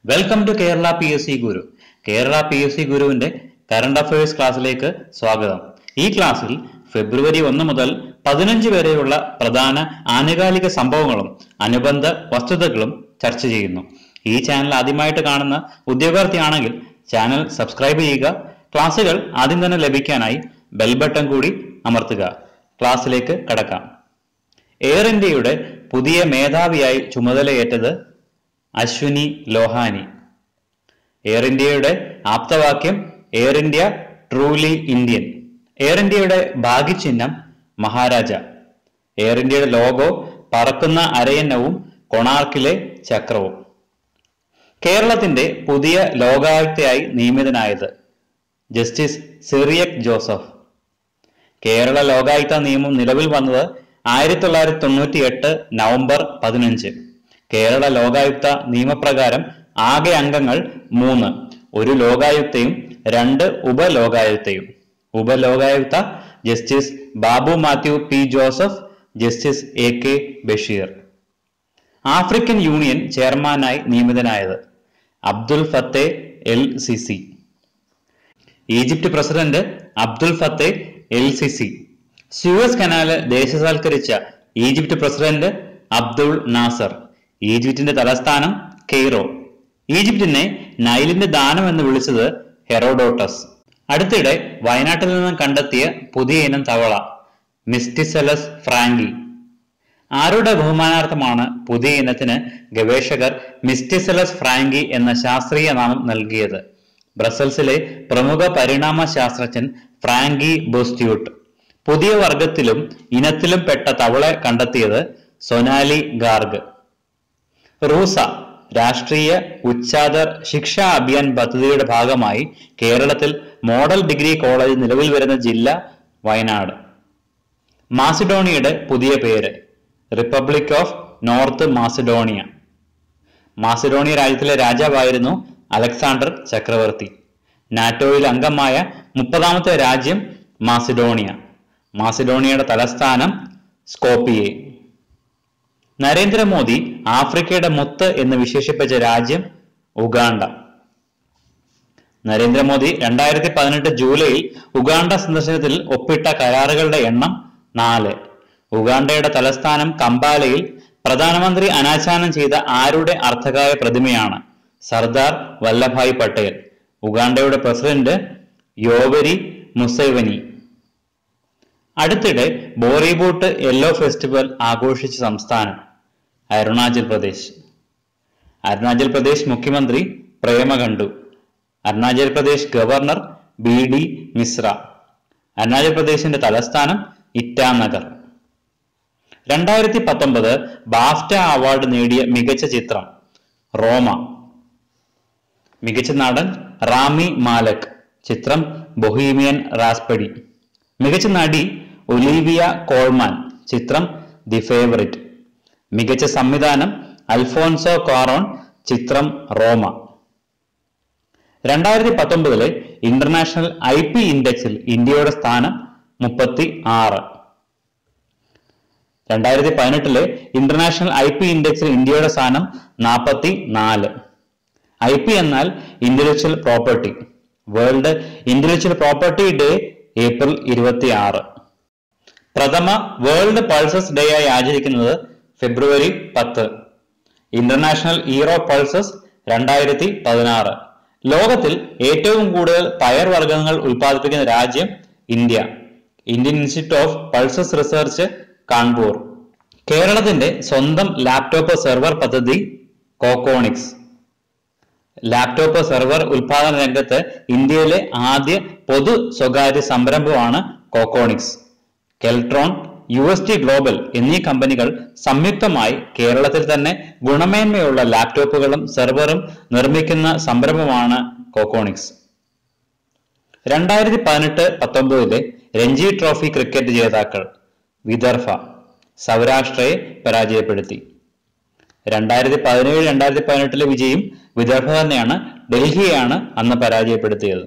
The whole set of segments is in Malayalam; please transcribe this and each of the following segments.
welcome to Kerala P S C Guru Kerala P S C ഗുരുവിന്റെ കറണ്ട് അഫയേഴ്സ് ക്ലാസ്സിലേക്ക് സ്വാഗതം ഈ ക്ലാസ്സിൽ ഫെബ്രുവരി ഒന്ന് മുതൽ പതിനഞ്ച് വരെയുള്ള പ്രധാന ആനുകാലിക സംഭവങ്ങളും അനുബന്ധ വസ്തുതകളും ചർച്ച ചെയ്യുന്നു ഈ ചാനൽ ആദ്യമായിട്ട് കാണുന്ന ഉദ്യോഗാർത്ഥിയാണെങ്കിൽ ചാനൽ സബ്സ്ക്രൈബ് ചെയ്യുക ക്ലാസ്സുകൾ ആദ്യം തന്നെ ലഭിക്കാനായി ബെൽ ബട്ടൺ കൂടി അമർത്തുക ക്ലാസ്സിലേക്ക് കടക്കാം എയർ ഇന്ത്യയുടെ പുതിയ മേധാവിയായി ചുമതലയേറ്റത് അശ്വിനി ലോഹാനി എയർ ഇന്ത്യയുടെ ആപ്തവാക്യം air India truly Indian air ഇന്ത്യയുടെ ഭാഗ്യചിഹ്നം മഹാരാജ എയർ ഇന്ത്യയുടെ ലോഗോ പറക്കുന്ന അരയന്നവും കൊണാർക്കിലെ ചക്രവും കേരളത്തിന്റെ പുതിയ ലോകായുക്തയായി നിയമിതനായത് ജസ്റ്റിസ് സിറിയക് ജോസഫ് കേരള ലോകായുക്ത നിയമം നിലവിൽ വന്നത് ആയിരത്തി തൊള്ളായിരത്തി തൊണ്ണൂറ്റി എട്ട് നവംബർ പതിനഞ്ച് കേരള ലോകായുക്ത നിയമപ്രകാരം ആകെ അംഗങ്ങൾ മൂന്ന് ഒരു ലോകായുക്തയും രണ്ട് ഉപലോകായുക്തയും Upalokayukta justice Babu Mathew P Joseph justice A K Basheer African Union ചെയർമാനായി നിയമിതനായത് Abdel Fattah el Sisi Egypt president Abdel Fattah el Sisi Suez canal ദേശസാൽക്കരിച്ച ഈജിപ്ത് പ്രസിഡന്റ് അബ്ദുൾ നാസർ ഈജിപ്തിന്റെ തലസ്ഥാനം കെയ്റോ ഈജിപ്തിനെ നൈലിന്റെ ദാനം എന്ന് വിളിച്ചത് ഹെറോഡോട്ടസ് അടുത്തിടെ വയനാട്ടിൽ നിന്നും കണ്ടെത്തിയ പുതിയ ഇനം തവള മിസ്റ്റിസെലസ് ഫ്രാങ്കി ആരുടെ ബഹുമാനാർത്ഥമാണ് പുതിയ ഇനത്തിന് ഗവേഷകർ മിസ്റ്റിസെലസ് ഫ്രാങ്കി എന്ന ശാസ്ത്രീയ നാമം നൽകിയത് ബ്രസൽസിലെ പ്രമുഖ പരിണാമ ശാസ്ത്രജ്ഞൻ ഫ്രാങ്കി ബോസ്റ്യൂട്ട് പുതിയ വർഗത്തിലും ഇനത്തിലും പെട്ട തവള കണ്ടെത്തിയത് സൊനാലി ഗാർഗ് റൂസ രാഷ്ട്രീയ ഉച്ചാദർ ശിക്ഷാ അഭിയാൻ പദ്ധതിയുടെ ഭാഗമായി കേരളത്തിൽ മോഡൽ ഡിഗ്രി കോളേജ് നിലവിൽ വരുന്ന ജില്ല വയനാട് മാസിഡോണിയയുടെ പുതിയ പേര് republic of north Macedonia Macedonia രാജ്യത്തിലെ രാജാവായിരുന്നു അലക്സാണ്ടർ ചക്രവർത്തി നാറ്റോയിൽ അംഗമായ മുപ്പതാമത്തെ രാജ്യം മാസിഡോണിയ മാസിഡോണിയയുടെ തലസ്ഥാനം സ്കോപ്പിയെ നരേന്ദ്രമോദി ആഫ്രിക്കയുടെ മുത്ത് എന്ന് വിശേഷിപ്പിച്ച രാജ്യം ഉഗാണ്ട നരേന്ദ്രമോദി രണ്ടായിരത്തി പതിനെട്ട് ജൂലൈയിൽ ഉഗാണ്ട സന്ദർശനത്തിൽ ഒപ്പിട്ട കരാറുകളുടെ എണ്ണം നാല് ഉഗാണ്ടയുടെ തലസ്ഥാനം കമ്പാലയിൽ പ്രധാനമന്ത്രി അനാച്ഛാദനം ചെയ്ത ആരുടെ അർത്ഥകായ പ്രതിമയാണ് സർദാർ വല്ലഭായ് പട്ടേൽ ഉഗാണ്ടയുടെ പ്രസിഡന്റ് യോവരി മുസൈവനി അടുത്തിടെ ബോറിബൂട്ട് യെല്ലോ ഫെസ്റ്റിവൽ ആഘോഷിച്ച സംസ്ഥാനം അരുണാചൽ പ്രദേശ് അരുണാചൽ പ്രദേശ് മുഖ്യമന്ത്രി Prema Khandu Arunachal Pradesh governor B D Mishra Arunachal പ്രദേശിന്റെ തലസ്ഥാനം ഇറ്റാനഗർ രണ്ടായിരത്തി പത്തൊമ്പത് ബാഫ്റ്റ അവാർഡ് നേടിയ മികച്ച ചിത്രം റോമ മികച്ച നടൻ റാമി മാലക് ചിത്രം ബൊഹീമിയൻ റാസ്പഡി മികച്ച നടി ഒലീവിയ കോൾമാൻ ചിത്രം ദി ഫേവറിറ്റ് മികച്ച സംവിധാനം അൽഫോൻസോ കാറോൺ ചിത്രം റോമ രണ്ടായിരത്തി പത്തൊമ്പതിലെ ഇന്റർനാഷണൽ ഐ പി ഇൻഡെക്സിൽ ഇന്ത്യയുടെ സ്ഥാനം മുപ്പത്തി ആറ് രണ്ടായിരത്തി പതിനെട്ടിലെ ഇന്റർനാഷണൽ ഐ പി ഇൻഡെക്സിൽ ഇന്ത്യയുടെ സ്ഥാനം നാൽപ്പത്തി നാല് ഐ പി എന്നാൽ intellectual property world intellectual property day April ഇരുപത്തി ആറ് പ്രഥമ വേൾഡ് പൾസസ് ഡേ ആയി ആചരിക്കുന്നത് ഫെബ്രുവരി പത്ത് ഇന്റർനാഷണൽ ഇയർ ഓഫ് പൾസസ് രണ്ടായിരത്തി പതിനാറ് ലോകത്തിൽ ഏറ്റവും കൂടുതൽ പയർ വർഗ്ഗങ്ങൾ ഉൽപ്പാദിപ്പിക്കുന്ന രാജ്യം India Indian institute of pulses research Kanpur കേരളത്തിന്റെ സ്വന്തം ലാപ്ടോപ്പ് സെർവർ പദ്ധതി കോക്കോണിക്സ് ലാപ്ടോപ്പ് സെർവർ ഉൽപാദന രംഗത്ത് ഇന്ത്യയിലെ ആദ്യ പൊതു സ്വകാര്യ സംരംഭമാണ് Coconics Keltron U S T global എന്നീ കമ്പനികൾ സംയുക്തമായി കേരളത്തിൽ തന്നെ ഗുണമേന്മയുള്ള ലാപ്ടോപ്പുകളും സെർവറും നിർമ്മിക്കുന്ന സംരംഭമാണ് കോക്കോണിക്സ് രണ്ടായിരത്തി പതിനെട്ട് പത്തൊമ്പതിലെ രഞ്ജി ട്രോഫി ക്രിക്കറ്റ് ജേതാക്കൾ വിദർഭ സൗരാഷ്ട്രയെ പരാജയപ്പെടുത്തി രണ്ടായിരത്തി പതിനേഴ് രണ്ടായിരത്തി പതിനെട്ടിലെ വിജയും വിദർഭ തന്നെയാണ് ഡൽഹിയെയാണ് അന്ന് പരാജയപ്പെടുത്തിയത്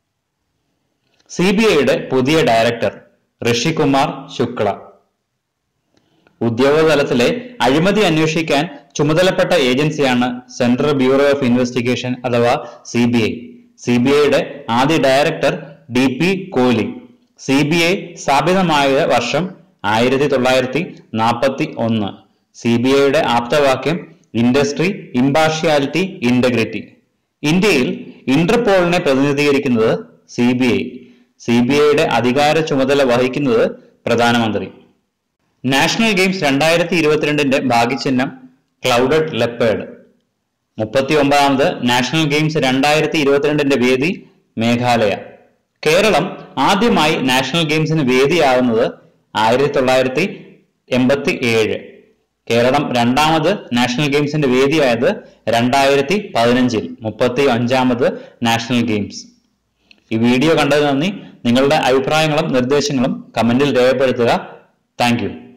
സി ബി ഐയുടെ പുതിയ ഡയറക്ടർ ഋഷികുമാർ ശുക്ല ഉദ്യോഗതലത്തിലെ അഴിമതി അന്വേഷിക്കാൻ ചുമതലപ്പെട്ട ഏജൻസിയാണ് സെൻട്രൽ ബ്യൂറോ ഓഫ് ഇൻവെസ്റ്റിഗേഷൻ അഥവാ C B I C B ഐയുടെ ആദ്യ director D P Kohli C B I സ്ഥാപിതമായ വർഷം ആയിരത്തി തൊള്ളായിരത്തി നാൽപ്പത്തി ഒന്ന് സി ബി ഐയുടെ ആപ്തവാക്യം ഇൻഡസ്ട്രി ഇമ്പാർഷ്യാലിറ്റി ഇന്റഗ്രിറ്റി ഇന്ത്യയിൽ ഇന്റർപോളിനെ പ്രതിനിധീകരിക്കുന്നത് C B I C B ഐയുടെ അധികാര ചുമതല വഹിക്കുന്നത് പ്രധാനമന്ത്രി നാഷണൽ ഗെയിംസ് രണ്ടായിരത്തി ഇരുപത്തിരണ്ടിന്റെ ഭാഗ്യചിഹ്നം ക്ലൗഡഡ് ലെപ്പേർഡ് മുപ്പത്തി ഒമ്പതാമത് നാഷണൽ ഗെയിംസ് രണ്ടായിരത്തി ഇരുപത്തിരണ്ടിന്റെ വേദി മേഘാലയ കേരളം ആദ്യമായി നാഷണൽ ഗെയിംസിന് വേദിയാവുന്നത് ആയിരത്തി തൊള്ളായിരത്തി എൺപത്തി ഏഴ് കേരളം രണ്ടാമത് നാഷണൽ ഗെയിംസിന്റെ വേദിയായത് രണ്ടായിരത്തി പതിനഞ്ചിൽ മുപ്പത്തി അഞ്ചാമത് നാഷണൽ ഗെയിംസ് ഈ വീഡിയോ കണ്ടതിന് നന്ദി നിങ്ങളുടെ അഭിപ്രായങ്ങളും നിർദ്ദേശങ്ങളും കമന്റിൽ രേഖപ്പെടുത്തുക താങ്ക് യു